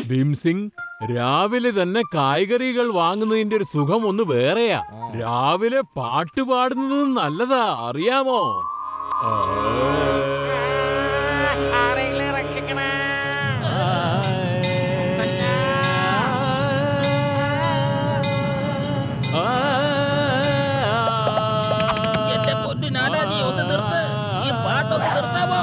ഭീംസിംഗ് രാവിലെ തന്നെ കായ്കറികൾ വാങ്ങുന്നതിന്റെ ഒരു സുഖം ഒന്ന് വേറെയാ രാവിലെ പാട്ട് പാടുന്നത് നല്ലതാ അറിയാമോ ആ. ആരെങ്കിലും രക്ഷിക്കണേ എന്റെ പൊന്നു നാനാജി ഒന്ന് നിർത്ത് ഈ പാട്ടൊന്ന് നിർത്താമോ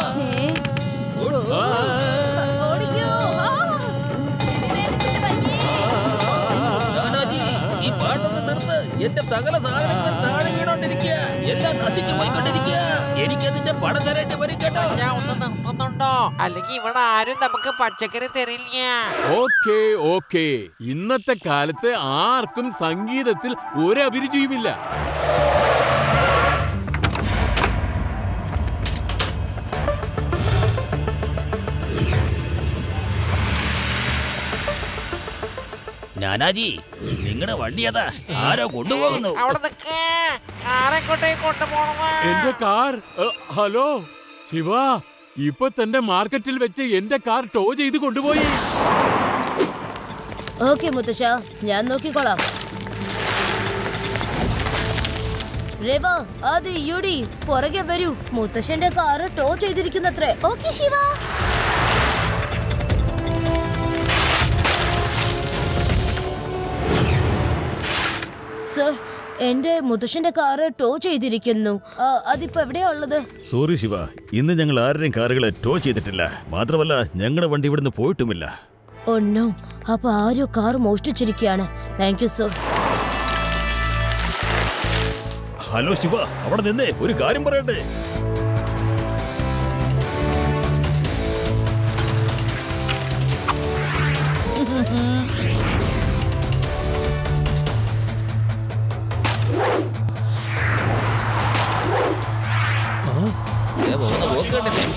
നാനാജി ഈ പാട്ടൊന്ന് നിർത്ത് എന്റെ സകല സാധനങ്ങളും താഴെ വീണോണ്ടിരിക്കുക എല്ലാം നശിച്ചു പോയിക്കൊണ്ടിരിക്കുക എനിക്കതിന്റെ പണം തരേണ്ടി വരും കേട്ടോ പക്ഷേ ഒന്ന് നിർത്തുന്നുണ്ടോ അല്ലെങ്കിൽ ഇവിടെ ആരും നമുക്ക് പച്ചക്കറി തരില്ല ഓക്കേ ഓക്കേ ഇന്നത്തെ കാലത്ത് ആർക്കും സംഗീതത്തിൽ ഒരു അഭിരുചിയുമില്ല നാനാജി നിങ്ങളുടെ വണ്ടി അതാ ആരോ കൊണ്ടുപോകുന്നു അവിടെ നിൽക്കേ ആരെക്കോട്ടേക്ക് കൊണ്ടുപോകണത് എന്റെ കാർ ഏ, ഹലോ ശിവ ഇപ്പൊ തന്റെ മാർക്കറ്റിൽ വെച്ച് എന്റെ കാർ ടോ ചെയ്ത് കൊണ്ടുപോയി ഓക്കെ മുത്തശ്ശ ഞാൻ നോക്കിക്കോളാം രവ അത് യുടി പുറകെ വരൂ മുത്തശ്ശന്റെ കാറ് ടോ ചെയ്തിരിക്കുന്നത്രേ ഓക്കെ ശിവ സർ എന്റെ മുത്തശ്ശന്റെ കാറ് ടോ ചെയ്തിരിക്കുന്നു ആ, അതിപ്പോ എവിടെയാ ഉള്ളത് സോറി ശിവ ഇന്ന് ഞങ്ങൾ ആരുടെയും കാറുകളെ ടോ ചെയ്തിട്ടില്ല മാത്രമല്ല ഞങ്ങളുടെ വണ്ടി ഇവിടുന്ന് പോയിട്ടുമില്ല ഒന്നോ അപ്പൊ ആരോ കാർ മോഷ്ടിച്ചിരിക്കുകയാണ് thank you sir hello Shiva അവിടെ നിന്നേ ഒരു കാര്യം പറയട്ടെ ദേ പോകുന്ന പോക്ക് കണ്ടില്ലേ?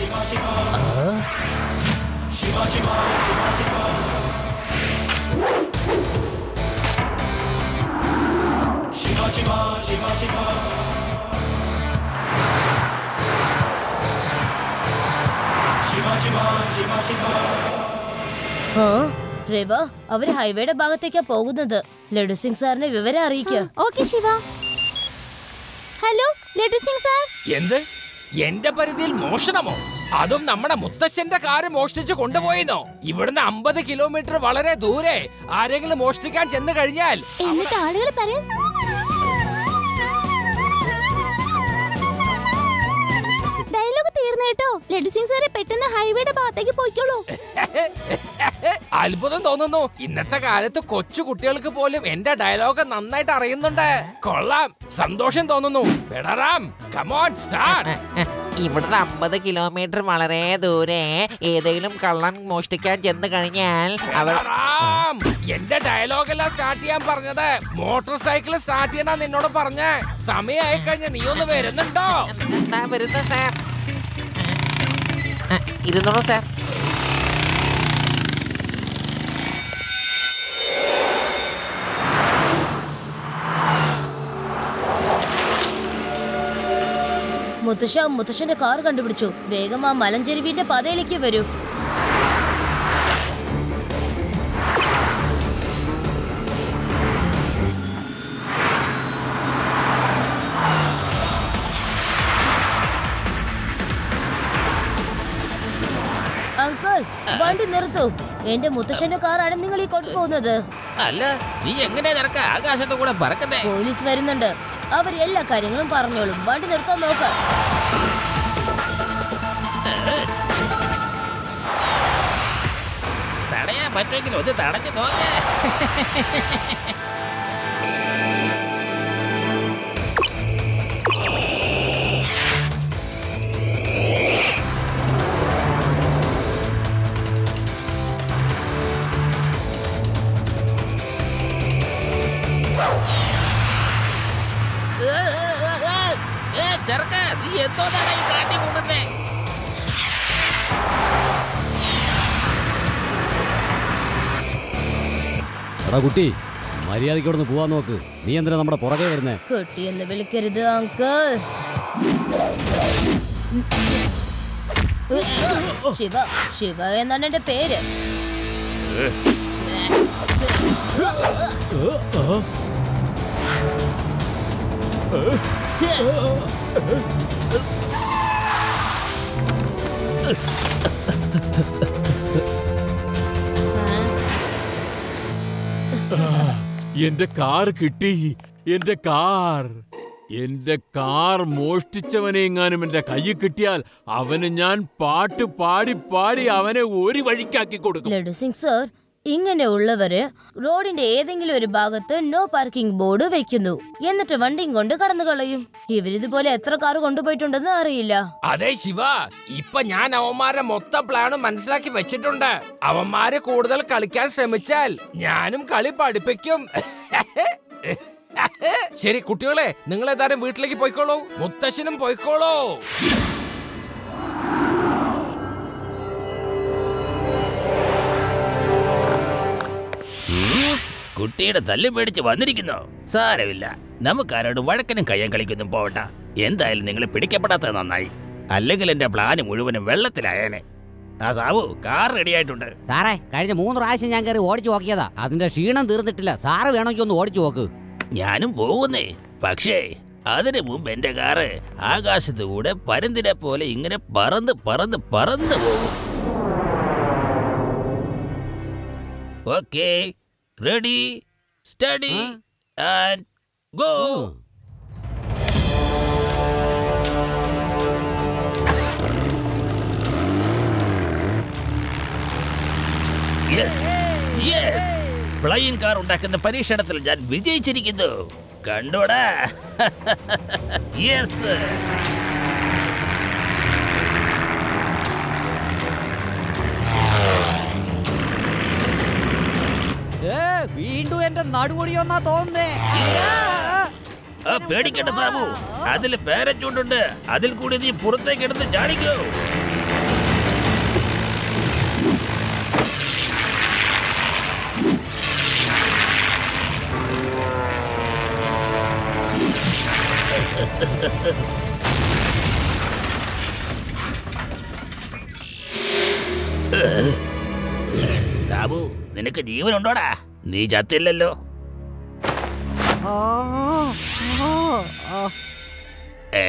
ആ രവ അവര് ഹൈവേയുടെ ഭാഗത്തേക്കാ പോകുന്നത് ലഡു സിംഗ് സാറിനെ വിവരം അറിയിക്കുക okay Shiva hello Laddu Singh sir എന്ത് എന്റെ പരിധിയിൽ മോഷണമോ അതും നമ്മുടെ മുത്തശ്ശന്റെ കാറ് മോഷ്ടിച്ച് കൊണ്ടുപോയിന്നോ ഇവിടുന്ന് അമ്പത് കിലോമീറ്റർ വളരെ ദൂരെ ആരെങ്കിലും മോഷ്ടിക്കാൻ ചെന്ന് കഴിഞ്ഞാൽ എന്നിട്ട് ആളുകൾ പറയാൻ ഡയലോഗ് തീർന്നു കേട്ടോ ലഡു സിംഗ് സാറെ പെട്ടെന്ന് ഹൈവേയുടെ ഭാഗത്തേക്ക് പോയിക്കോളൂ അത്ഭുതം തോന്നുന്നു ഇന്നത്തെ കാലത്ത് കൊച്ചു കുട്ടികൾക്ക് പോലും എന്റെ ഡയലോഗ് നന്നായിട്ട് അറിയുന്നുണ്ട് കൊള്ളാം സന്തോഷം തോന്നുന്നു ബെടറാം കമോൺ സ്റ്റാർട്ട് ഇവിടുന്ന് അമ്പത് കിലോമീറ്റർ വളരെ ദൂരെ ഏതെങ്കിലും കള്ളൻ മോഷ്ടിക്കാൻ ചെന്ന് കഴിഞ്ഞാൽ അവർ ബെടറാം എന്റെ ഡയലോഗ് എല്ലാം സ്റ്റാർട്ട് ചെയ്യാൻ പറഞ്ഞത് മോട്ടോർ സൈക്കിൾ സ്റ്റാർട്ട് ചെയ്യാനാ നിന്നോട് പറഞ്ഞ സമയമായി കഴിഞ്ഞ നീ ഒന്ന് വരുന്നുണ്ടോ എന്താ വരുന്നത് സാർ ഇരുന്നോളൂ സാർ മുത്തശ്ശ മുത്തശ്ശന്റെ കാർ കണ്ടുപിടിച്ചു വേഗം ആ മലഞ്ചെരുവിന്റെ പാതയിലേക്ക് വരൂ അങ്കിൾ വണ്ടി നിർത്തു എന്റെ മുത്തശ്ശന്റെ കാറാണ് നിങ്ങൾ ഈ കൊണ്ടുപോകുന്നത് അല്ല നീ എങ്ങനെയാ നിനക്ക് ആകാശത്ത് കൂടെ പറക്കുന്നേ പോലീസ് വരുന്നുണ്ട് അവർ എല്ലാ കാര്യങ്ങളും പറഞ്ഞോളും വണ്ടി നിർത്താൻ നോക്ക തടയാൻ പറ്റുമെങ്കിൽ ഒന്ന് തടഞ്ഞു നോക്ക് ഏ, ഏ, ഏ, ഏ, ചെറുക്ക നീ എന്തോന്നാണ് ഈ കാട്ടി കൂടുന്നേ എടാ കുട്ടി മര്യാദയ്ക്ക് ഇവിടെ നിന്ന് പോവാൻ നോക്ക് നീ എന്തിനാ നമ്മുടെ പുറകെ വരുന്നേ കുട്ടി എന്ന് വിളിക്കരുത് അങ്കിൾ ശിവ ശിവ എന്നാണ് എന്റെ പേര് എന്റെ കാർ കിട്ടി എന്റെ കാർ എന്റെ കാർ മോഷ്ടിച്ചവനെ എങ്ങാനും എന്റെ കയ്യിൽ കിട്ടിയാൽ അവന് ഞാൻ പാട്ട് പാടി പാടി അവനെ ഒരു വഴിക്കാക്കി കൊടുക്കും ലഡു സിംഗ് സർ ഇങ്ങനെയുള്ളവര് റോഡിന്റെ ഏതെങ്കിലും ഒരു ഭാഗത്ത് നോ പാർക്കിംഗ് ബോർഡ് വെക്കുന്നു എന്നിട്ട് വണ്ടിയും കൊണ്ട് കടന്നു കളയും ഇവരിതുപോലെ എത്ര കാർ കൊണ്ടുപോയിട്ടുണ്ടെന്ന് അറിയില്ല അതെ ശിവ ഇപ്പൊ ഞാൻ അവന്മാരെ മൊത്തം പ്ലാനും മനസ്സിലാക്കി വെച്ചിട്ടുണ്ട് അവന്മാര് കൂടുതൽ കളിക്കാൻ ശ്രമിച്ചാൽ ഞാനും കളി പഠിപ്പിക്കും ശരി കുട്ടികളെ നിങ്ങൾ ഏതായാലും വീട്ടിലേക്ക് പോയിക്കോളൂ മുത്തശ്ശനും പോയിക്കോളൂ കുട്ടിയുടെ തല്ല് പേടിച്ച് വന്നിരിക്കുന്നു സാരമില്ല നമുക്കാരോട് വഴക്കനും കയ്യം കളിക്കൊന്നും പോവണ്ട എന്തായാലും നിങ്ങൾ പിടിക്കപ്പെടാത്തത് നന്നായി അല്ലെങ്കിൽ എന്റെ പ്ലാന് മുഴുവനും വെള്ളത്തിലായേനെ ആ സാവു കാർ റെഡിയായിട്ടുണ്ട് സാറേ കഴിഞ്ഞ മൂന്ന് പ്രാവശ്യം ഞാൻ കയറി ഓടിച്ചു നോക്കിയതാ അതിന്റെ ക്ഷീണം തീർന്നിട്ടില്ല സാറ് വേണമെങ്കിൽ ഒന്ന് ഓടിച്ചു നോക്ക് ഞാനും പോകുന്നേ പക്ഷേ അതിനു മുമ്പ് എന്റെ കാറ് ആകാശത്ത് കൂടെ പരുന്തിനെ പോലെ ഇങ്ങനെ പറന്ന് പറന്ന് പറന്ന് പോകും okay ready steady and go yes yes flying car ഉണ്ടാക്കുന്ന പരീക്ഷണത്തിൽ ഞാൻ വിജയിച്ചിരിക്കുന്നു കണ്ടോടാ യെസ് വീണ്ടും എന്റെ നടുപൊടിയൊന്നാ തോന്നുന്നേ ആ പേടിക്കണ്ട സാബു അതിൽ പാരച്ചൂട്ടുണ്ട് അതിൽ കൂടി നീ പുറത്തേക്ക് എടുത്ത് ചാടിക്കോ സാബു നിനക്ക് ജീവനുണ്ടോടാ നീ ചത്തില്ലല്ലോ ഏ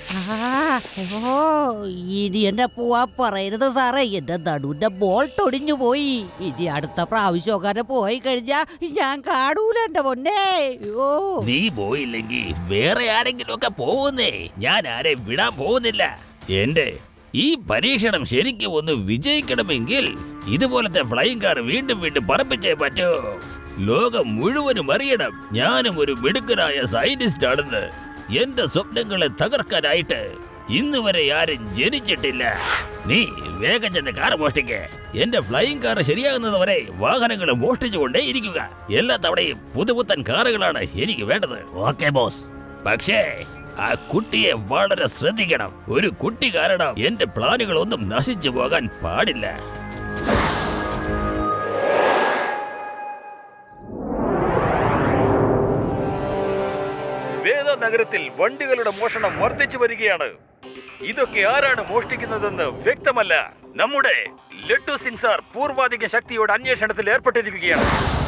ഇനി എന്നെ പോവാ പറയരുത് സാറേ എന്റെ നടുവിന്റെ ബോൾട്ട് ഒടിഞ്ഞു പോയി ഇനി അടുത്ത പ്രാവശ്യമൊക്കെ പോയി കഴിഞ്ഞാ ഞാൻ കാണൂല എന്റെ പൊന്നേ ഓ നീ പോയില്ലെങ്കിൽ വേറെ ആരെങ്കിലും ഒക്കെ പോകുന്നേ ഞാൻ ആരെയും വിടാൻ പോകുന്നില്ല എന്റെ ഈ പരീക്ഷണം ശരിക്കും ഒന്ന് വിജയിക്കണമെങ്കിൽ ഇതുപോലത്തെ ഫ്ലൈങ് കാർ വീണ്ടും വീണ്ടും പറപ്പിച്ചേ പറ്റൂ ലോകം മുഴുവനും അറിയണം ഞാനും ഒരു മിടുക്കനായ സയന്റിസ്റ്റ് ആണെന്ന് എന്റെ സ്വപ്നങ്ങളെ തകർക്കാനായിട്ട് ഇന്ന് വരെ ആരും ജനിച്ചിട്ടില്ല നീ വേഗം ചെന്ന് കാർ മോഷ്ടിക്ക് എന്റെ ഫ്ലൈയിങ് കാർ ശരിയാകുന്നത് വരെ വാഹനങ്ങൾ മോഷ്ടിച്ചുകൊണ്ടേ ഇരിക്കുക എല്ലാ തവണയും പുതുപുത്തൻ കാറുകളാണ് എനിക്ക് വേണ്ടത് ഓക്കെ ബോസ് പക്ഷേ ആ കുട്ടിയെ വളരെ ശ്രദ്ധിക്കണം ഒരു കുട്ടി കാരണം എന്റെ പ്ലാനുകളൊന്നും നശിച്ചു പോകാൻ പാടില്ല വേദ നഗരത്തിൽ വണ്ടികളുടെ മോഷണം വർദ്ധിച്ചു വരികയാണ് ഇതൊക്കെ ആരാണ് മോഷ്ടിക്കുന്നതെന്ന് വ്യക്തമല്ല നമ്മുടെ ലഡ്ഡു സിംഗ് സാർ പൂർവാധിക ശക്തിയോടെ അന്വേഷണത്തിൽ ഏർപ്പെട്ടിരിക്കുകയാണ്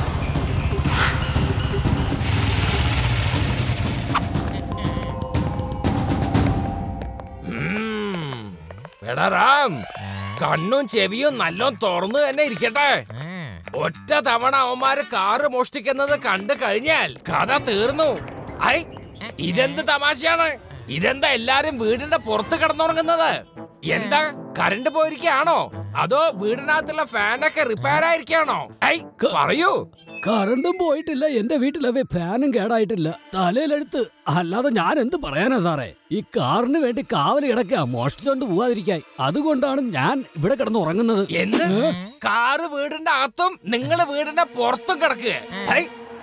ഉം. എടാ റാം കണ്ണും ചെവിയും നല്ലോം തുറന്നു തന്നെ ഇരിക്കട്ടെ ഒറ്റ തവണ അവന്മാര് കാറ് മോഷ്ടിക്കുന്നത് കണ്ടു കഴിഞ്ഞാൽ കഥ തീർന്നു ഐ ഇതെന്ത് തമാശയാണ് ഇതെന്താ എല്ലാരും വീടിന്റെ പുറത്ത് കിടന്നുറങ്ങുന്നത് എന്താ കറണ്ട് പോയിരിക്കാണോ അതോ വീടിനകത്തുള്ള ഫാനൊക്കെ റിപ്പയർ ആയിരിക്കാണോ ഐ പറയൂ കറണ്ടും പോയിട്ടില്ല എന്റെ വീട്ടിലെ ഫാനും കേടായിട്ടില്ല തലയിലെടുത്ത് അല്ലാതെ ഞാൻ എന്ത് പറയാനാ സാറേ ഈ കാറിന് വേണ്ടി കാവല് കിടക്കുക മോഷ്ടിച്ചോണ്ട് പോവാതിരിക്കാൻ അതുകൊണ്ടാണ് ഞാൻ ഇവിടെ കിടന്ന് ഉറങ്ങുന്നത് എന്ത് കാറ് വീടിന്റെ അകത്തും നിങ്ങള് വീടിന്റെ പുറത്തും കിടക്കുക ഐ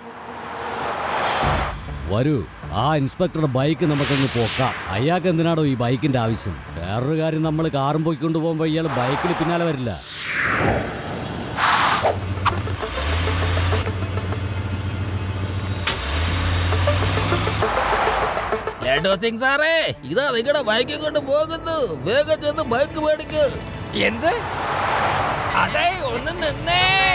വരൂ ആ ഇൻസ്പെക്ടറുടെ ബൈക്ക് നമുക്കൊന്ന് പോക്കാം അയാൾക്ക് എന്തിനാണോ ഈ ബൈക്കിന്റെ ആവശ്യം വേറൊരു കാര്യം നമ്മൾ കാറും പോയിക്കൊണ്ട് പോകുമ്പോ ഇയാൾ ബൈക്കിൽ പിന്നാലെ വരില്ല ലഡു സിംഗ് സാറേ ഇതാ നിങ്ങളുടെ ബൈക്ക് കൊണ്ട് പോകുന്നു വേഗം ചെന്ന് ബൈക്ക് മേടിക്ക് എന്ത് അതെ ഒന്ന് നിന്നേ